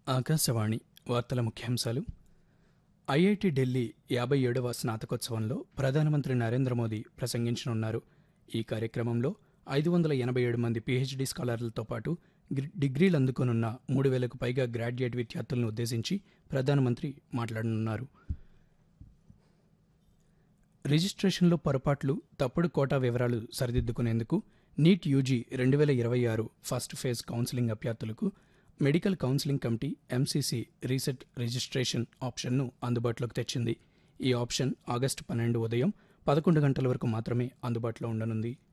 ఆకాశవాణి వార్తల ముఖ్యాంశాలు ఐఐటి ఢిల్లీ యాభై ఏడవ స్నాతకోత్సవంలో ప్రధానమంత్రి నరేంద్ర మోదీ ప్రసంగించనున్నారు ఈ కార్యక్రమంలో ఐదు వందల ఎనభై ఏడు మంది పీహెచ్డీ స్కాలర్లతో పాటు గ్రి- డిగ్రీలు అందుకోనున్న మూడు వేలకు పైగా గ్రాడ్యుయేట్ విద్యార్థులను ఉద్దేశించి ప్రధానమంత్రి మాట్లాడనున్నారు రిజిస్ట్రేషన్లో పొరపాట్లు తప్పుడు కోటా వివరాలు సరిదిద్దుకునేందుకు నీట్ యూజీ రెండు వేల ఇరవై ఆరు ఫస్ట్ ఫేజ్ కౌన్సిలింగ్ అభ్యర్థులకు medical counselling committee MCC reset registration ఆప్షన్ను అందుబాటులోకి తెచ్చింది ఈ ఆప్షన్ ఆగస్టు పన్నెండు ఉదయం పదకొండు గంటల వరకు మాత్రమే అందుబాటులో ఉండనుంది